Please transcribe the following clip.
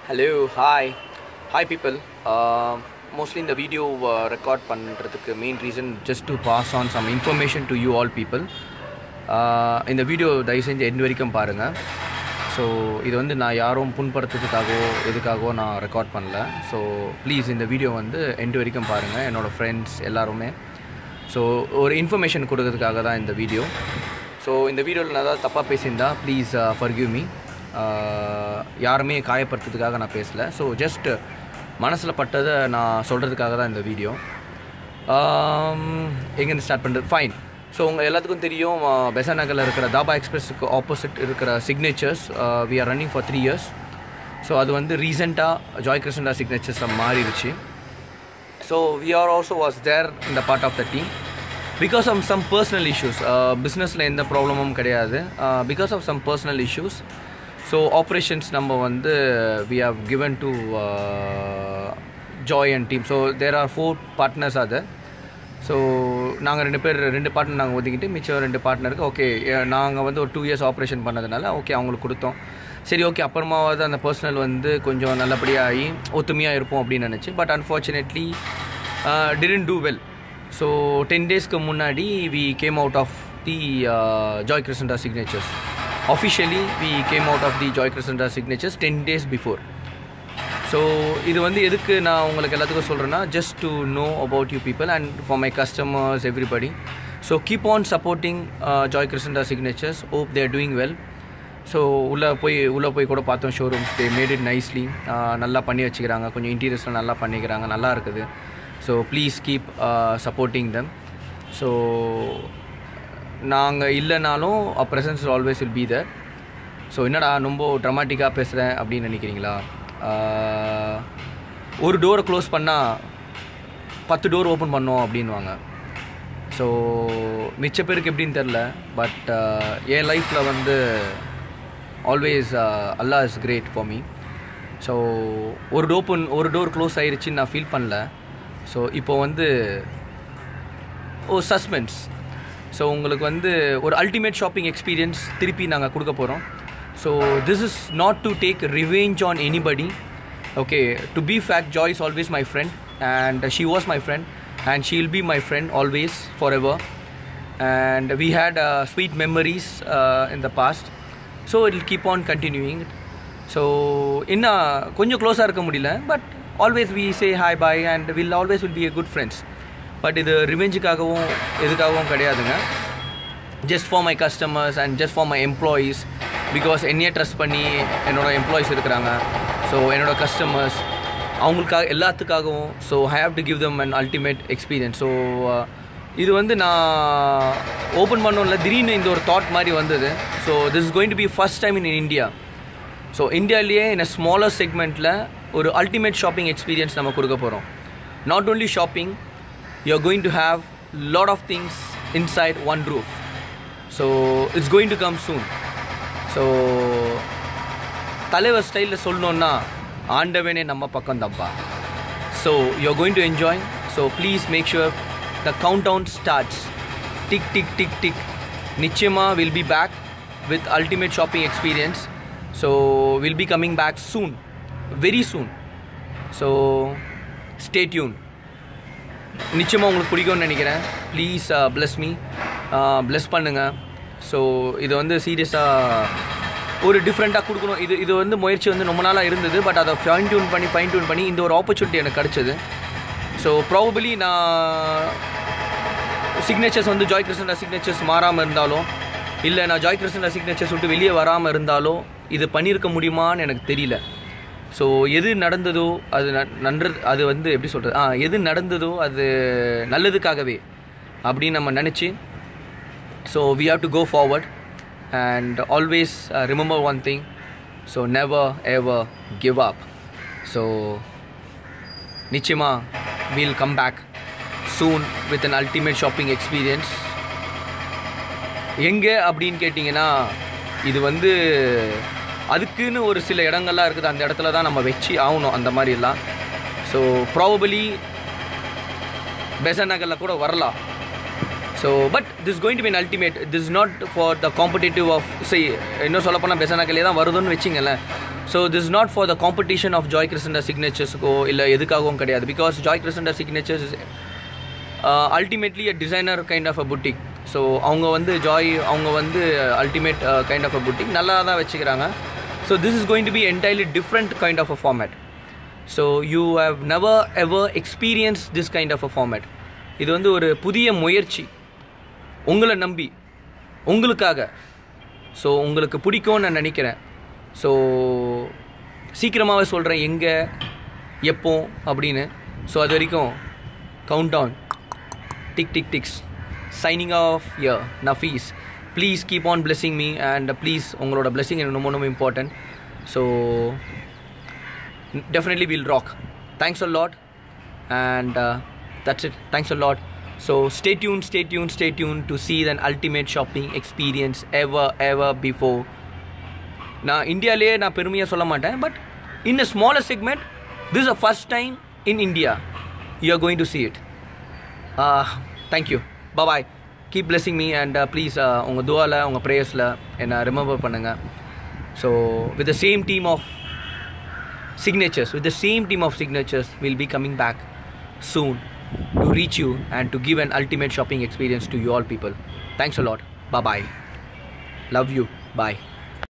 hello hi hi people mostly இந்த video record பண்ணுறதுக்கு main reason just to pass on some information to you all people இந்த video தயவு செஞ்சு end வரைக்கும் பாருங்கள் ஸோ இது வந்து நான் யாரும் புண்படுத்துறதுக்காகவோ எதுக்காகவோ நான் ரெக்கார்ட் பண்ணல ஸோ ப்ளீஸ் இந்த வீடியோ வந்து எண்டு வரைக்கும் பாருங்கள் என்னோடய ஃப்ரெண்ட்ஸ் எல்லாருமே ஸோ ஒரு இன்ஃபர்மேஷன் கொடுக்கறதுக்காக தான் இந்த வீடியோ ஸோ இந்த வீடியோவில் நான் ஏதாவது தப்பாக பேசியிருந்தா ப்ளீஸ் ஃபர்கிவ் மீ யாருமே காயப்படுத்துறதுக்காக நான் பேசலை ஸோ ஜஸ்ட் மனசில் பட்டதை நான் சொல்கிறதுக்காக தான் இந்த வீடியோ எங்கேருந்து ஸ்டார்ட் பண்ணுறது ஃபைன் ஸோ உங்கள் எல்லாத்துக்கும் தெரியும் பெசா நகரில் இருக்கிற தாபா எக்ஸ்பிரஸுக்கு ஆப்போசிட் இருக்கிற signatures we are running for three years so அது வந்து ரீசெண்டாக ஜாய் கிருஷ்ணா சிக்னேச்சர்ஸாக மாறிடுச்சு so we are also was there இந்த part of the team because of some personal issues பிஸ்னஸில் எந்த ப்ராப்ளமும் கிடையாது because of some personal issues so operations நம்ம வந்து we have given to Joy and team so there are four partners அது so நாங்கள் ரெண்டு பேர் ரெண்டு பார்ட்னர் நாங்கள் ஒதுக்கிட்டு மிச்சம் ரெண்டு பார்ட்னருக்கு ஓகே நாங்கள் வந்து ஒரு டூ இயர்ஸ் ஆப்ரேஷன் பண்ணதுனால ஓகே அவங்களுக்கு கொடுத்தோம் சரி ஓகே அப்புறமாவது அந்த பர்சனல் வந்து கொஞ்சம் நல்லபடியாக ஆகி ஒத்துமையாக இருப்போம் அப்படின்னு நினச்சி but unfortunately didn't do well so ten டேஸ்க்கு முன்னாடி we came out of the Joy Krishna signatures officially we came out of the Joy Krishna signatures ten days before so இது வந்து எதுக்கு நான் உங்களுக்கு எல்லாத்துக்கும் சொல்கிறேன்னா just to know about you people and for my customers everybody so keep on supporting Joy Krishna signatures hope they're doing well so உள்ளே போய் உள்ளே போய் கூட பார்த்தோம் showrooms they made it nicely நல்லா பண்ணி வச்சுக்கிறாங்க கொஞ்சம் இன்டீரியர்ஸ்லாம் நல்லா பண்ணிக்கிறாங்க நல்லா இருக்குது so please keep supporting them so நாங்கள் இல்லைனாலும் a presence always will be there so என்னடா ரொம்ப ட்ரமாட்டிக்காக பேசுகிறேன் அப்படின்னு நினைக்கிறீங்களா ஒரு டோரை க்ளோஸ் பண்ணால் பத்து டோர் ஓப்பன் பண்ணோம் அப்படின்வாங்க ஸோ மிச்ச பேருக்கு எப்படின்னு தெரில பட் என் லைஃப்பில் வந்து always Allah is great for me so ஒரு டோப்பன் ஒரு டோர் க்ளோஸ் ஆயிடுச்சின்னு நான் ஃபீல் பண்ணல ஸோ இப்போ வந்து ஓ சஸ்பென்ஸ் ஸோ உங்களுக்கு வந்து ஒரு அல்டிமேட் ஷாப்பிங் எக்ஸ்பீரியன்ஸ் திருப்பி நாங்கள் கொடுக்க போகிறோம் so this is not to take revenge on anybody okay to be fact Joy is always my friend and she was my friend and she will be my friend always for ever and we had sweet memories in the past so it will keep on continuing so இன்னும் கொஞ்சம் க்ளோஸாக இருக்க முடியல but always we say hi bye and will always will be a good friends but இது ரிவெஞ்சுக்காகவும் எதுக்காகவும் கிடையாதுங்க just for my customers and just for my employees because என்னையே ட்ரஸ்ட் பண்ணி என்னோடய எம்ப்ளாயீஸ் இருக்கிறாங்க ஸோ என்னோடய கஸ்டமர்ஸ் அவங்களுக்காக எல்லாத்துக்காகவும் so I have to give them and ultimate experience so இது வந்து நான் ஓப்பன் பண்ணோம்ல திடீர்னு இந்த ஒரு தாட் மாதிரி வந்தது so this is going to be first time in India so இந்தியாவிலேயே இந்த ஸ்மாலர் செக்மெண்ட்டில் ஒரு அல்டிமேட் ஷாப்பிங் எக்ஸ்பீரியன்ஸ் நம்ம கொடுக்க போகிறோம் not only shopping you are going to have lot of things inside one roof so it's going to come soon so தலைவர் ஸ்டைலில் சொல்லணுன்னா ஆண்டவனே நம்ம பக்கம் தப்பா so you are going to enjoy so please make sure the countdown starts tick tick tick tick நிச்சயமாக will be back with ultimate shopping experience so will be coming back soon very soon so stay tuned நிச்சயமாக உங்களுக்கு பிடிக்கும்னு நினைக்கிறேன் please bless me bless பண்ணுங்கள் so இது வந்து சீரியஸாக ஒரு டிஃப்ரெண்ட்டாக கொடுக்கணும் இது இது வந்து முயற்சி வந்து ரொம்ப நாளாக இருந்தது பட் அதை ஃபைன் டியூன் பண்ணி ஃபைன் டியூன் பண்ணி இந்த ஒரு ஆப்பர்ச்சுனிட்டி எனக்கு கிடச்சிது ஸோ ப்ராபபிளி நான் சிக்னேச்சர்ஸ் வந்து ஜாய் கிருஷ்ணா சிக்னேச்சர்ஸ் மாறாமல் இருந்தாலும் இல்லை நான் ஜாய் கிருஷ்ணா சிக்னேச்சர்ஸ் விட்டு வெளியே வராமல் இருந்தாலும் இது பண்ணியிருக்க முடியுமான்னு எனக்கு தெரியல ஸோ எது நடந்ததோ அது நன்று அது வந்து எப்படி சொல்கிறது ஆ எது நடந்ததோ அது நல்லதுக்காகவே அப்படின்னு நம்ம நினச்சி so we have to go forward and always remember one thing so never ever give up so நிச்சயமாக we'll come back soon with an ultimate shopping experience எங்கே அப்படின்னு கேட்டிங்கன்னா இது வந்து அதுக்குன்னு ஒரு சில இடங்கள்லாம் இருக்குது அந்த இடத்துல தான் நம்ம வச்சு ஆகணும் அந்த மாதிரிலாம் ஸோ ப்ராபபிளி பெசன் நகரில் கூட வரலாம் so but this going to be ultimate this not for the competitive of சரி இன்னும் சொல்லப்போனால் பெசனாக்கலே தான் வருதுன்னு வச்சிங்களேன் so this not for the competition of Joy கிறிஸ்டண்டர் சிக்னேச்சர்ஸுக்கோ இல்லை எதுக்காகவும் கிடையாது பிகாஸ் ஜாய் கிறிஸ்டண்டர் signatures is ultimately a designer kind of a boutique so அவங்க வந்து ஜாய் அவங்க வந்து ultimate kind of a boutique நல்லா தான் வச்சுக்கிறாங்க so this is going to be entirely different kind of a format so you have never ever experience this kind of a format இது வந்து ஒரு புதிய முயற்சி உங்களை நம்பி உங்களுக்காக ஸோ உங்களுக்கு பிடிக்கும்னு நான் நினைக்கிறேன் ஸோ சீக்கிரமாகவே சொல்கிறேன் எங்கே எப்போ அப்படின்னு ஸோ அது வரைக்கும் countdown tick tick ticks signing off your Nafees please keep on blessing me and please உங்களோட பிளெஸிங் எனக்கு ரொம்ப ரொம்ப important so definitely we'll rock thanks a lot and uh, that's it thanks a lot so stay tuned stay tuned stay tuned to see the ultimate shopping experience ever ever before நான் இந்தியாவிலேயே நான் பெருமையாக சொல்ல மாட்டேன் but in a smaller segment this a first time in India you are going to see it thank you bye keep blessing me and please உங்கள் துவாவில் உங்கள் ப்ரேயர்ஸில் என்னை ரிமெம்பர் பண்ணுங்கள் so with the same team of signatures with the same team of signatures will be coming back soon to reach you and to give an ultimate shopping experience to you all people thanks a lot bye bye love you bye